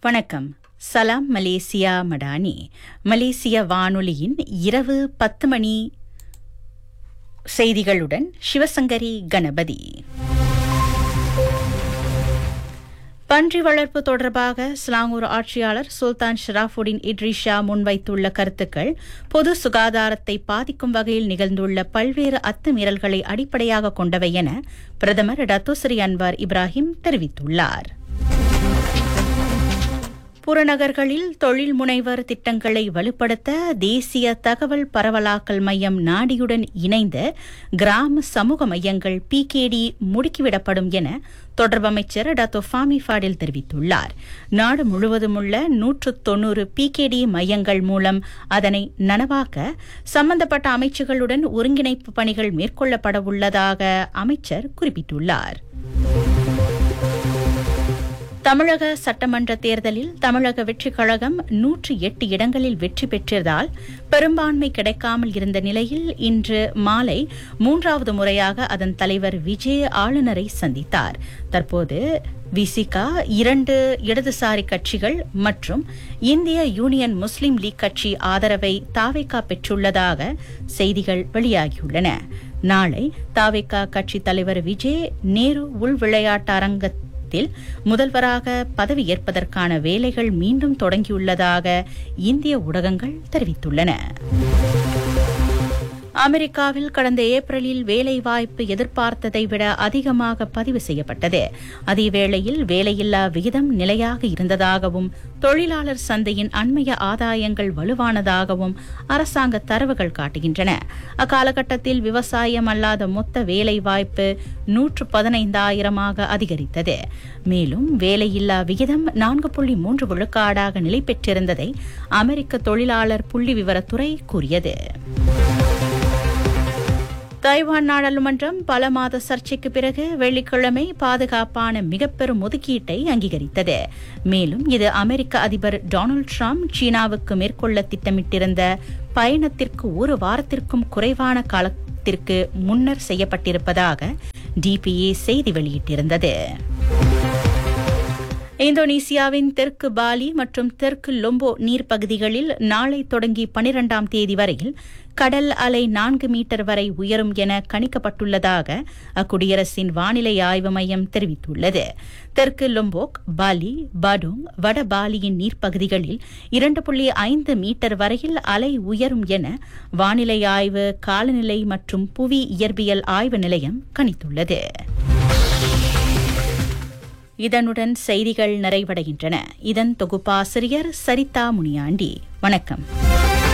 வணக்கம் சலாம் மலேசியா மடானி மலேசிய வானொலியின் இரவு பத்து மணி செய்திகளுடன் சிவசங்கரி கணபதி பன்றி வளர்ப்பு தொடர்பாக ஸ்லாங்கூர் ஆட்சியாளர் சுல்தான் ஷராஃபுடின் இட்ரிஷா முன்வைத்துள்ள கருத்துக்கள் பொது சுகாதாரத்தை பாதிக்கும் வகையில் நிகழ்ந்துள்ள பல்வேறு அத்துமீறல்களை அடிப்படையாக கொண்டவை என பிரதமர் டத்துஸ்ரீ அன்வார் இப்ராஹிம் தெரிவித்துள்ளார் புறநகர்களில் தொழில் முனைவர் திட்டங்களை வலுப்படுத்த தேசிய தகவல் பரவலாக்கல் மையம் நாடியுடன் இணைந்த கிராம சமூக மையங்கள் பிகேடி முடுக்கிவிடப்படும் என தொடர்பு அமைச்சர் டாக்டர் ஃபாமி ஃபாடில் தெரிவித்துள்ளார் நாடு முழுவதும் உள்ள நூற்று தொன்னூறு பிகேடி மையங்கள் மூலம் அதனை நனவாக்க சம்பந்தப்பட்ட அமைச்சுகளுடன் ஒருங்கிணைப்பு பணிகள் மேற்கொள்ளப்பட உள்ளதாக அமைச்சர் குறிப்பிட்டுள்ளார் தமிழக சட்டமன்ற தேர்தலில் தமிழக வெற்றிக் கழகம் நூற்றி எட்டு இடங்களில் வெற்றி பெற்றதால் பெரும்பான்மை கிடைக்காமல் இருந்த நிலையில் இன்று மாலை மூன்றாவது முறையாக அதன் தலைவர் விஜய் ஆளுநரை சந்தித்தார் தற்போது விசிகா இரண்டு இடதுசாரி கட்சிகள் மற்றும் இந்திய யூனியன் முஸ்லீம் லீக் கட்சி ஆதரவை தாவேக்கா பெற்றுள்ளதாக செய்திகள் வெளியாகியுள்ளன நாளை தாவேக்கா கட்சி தலைவர் விஜய் நேரு உள் விளையாட்டு அரங்கத்தில் முதல்வராக பதவியேற்பதற்கான வேலைகள் மீண்டும் தொடங்கியுள்ளதாக இந்திய ஊடகங்கள் தெரிவித்துள்ளன அமெரிக்காவில் கடந்த ஏப்ரலில் வேலைவாய்ப்பு எதிர்பார்த்ததை விட அதிகமாக பதிவு செய்யப்பட்டது அதேவேளையில் வேலையில்லா விகிதம் நிலையாக இருந்ததாகவும் தொழிலாளர் சந்தையின் அண்மைய ஆதாயங்கள் வலுவானதாகவும் அரசாங்க தரவுகள் காட்டுகின்றன அக்காலகட்டத்தில் விவசாயம் அல்லாத மொத்த வேலைவாய்ப்பு நூற்று பதினைந்தாயிரமாக அதிகரித்தது மேலும் வேலையில்லா விகிதம் நான்கு புள்ளி மூன்று விழுக்காடாக நிலை பெற்றிருந்ததை அமெரிக்க தொழிலாளர் புள்ளி விவரத்துறை கூறியது தைவான் நாடாளுமன்றம் பல மாத சர்ச்சைக்கு பிறகு வெள்ளிக்கிழமை பாதுகாப்பான மிகப்பெரும் ஒதுக்கீட்டை அங்கீகரித்தது மேலும் இது அமெரிக்க அதிபர் டொனால்டு டிரம்ப் சீனாவுக்கு மேற்கொள்ள திட்டமிட்டிருந்த பயணத்திற்கு ஒரு வாரத்திற்கும் குறைவான காலத்திற்கு முன்னர் செய்யப்பட்டிருப்பதாக டிபிஏ செய்தி வெளியிட்டிருந்தது இந்தோனேசியாவின் தெற்கு பாலி மற்றும் தெற்கு லொம்போ நீர்ப்பகுதிகளில் நாளை தொடங்கி பனிரெண்டாம் தேதி வரையில் கடல் அலை நான்கு மீட்டர் வரை உயரும் என கணிக்கப்பட்டுள்ளதாக அக்குடியரசின் வானிலை ஆய்வு மையம் தெரிவித்துள்ளது தெற்கு லொம்போக் பாலி படுங் வட பாலியின் நீர்ப்பகுதிகளில் இரண்டு புள்ளி ஐந்து மீட்டர் வரையில் அலை உயரும் என வானிலை ஆய்வு காலநிலை மற்றும் புவி இயற்பியல் ஆய்வு நிலையம் கணித்துள்ளது இதனுடன் செய்திகள் நிறைவடைகின்றன இதன் தொகுப்பாசிரியர் சரிதா முனியாண்டி வணக்கம்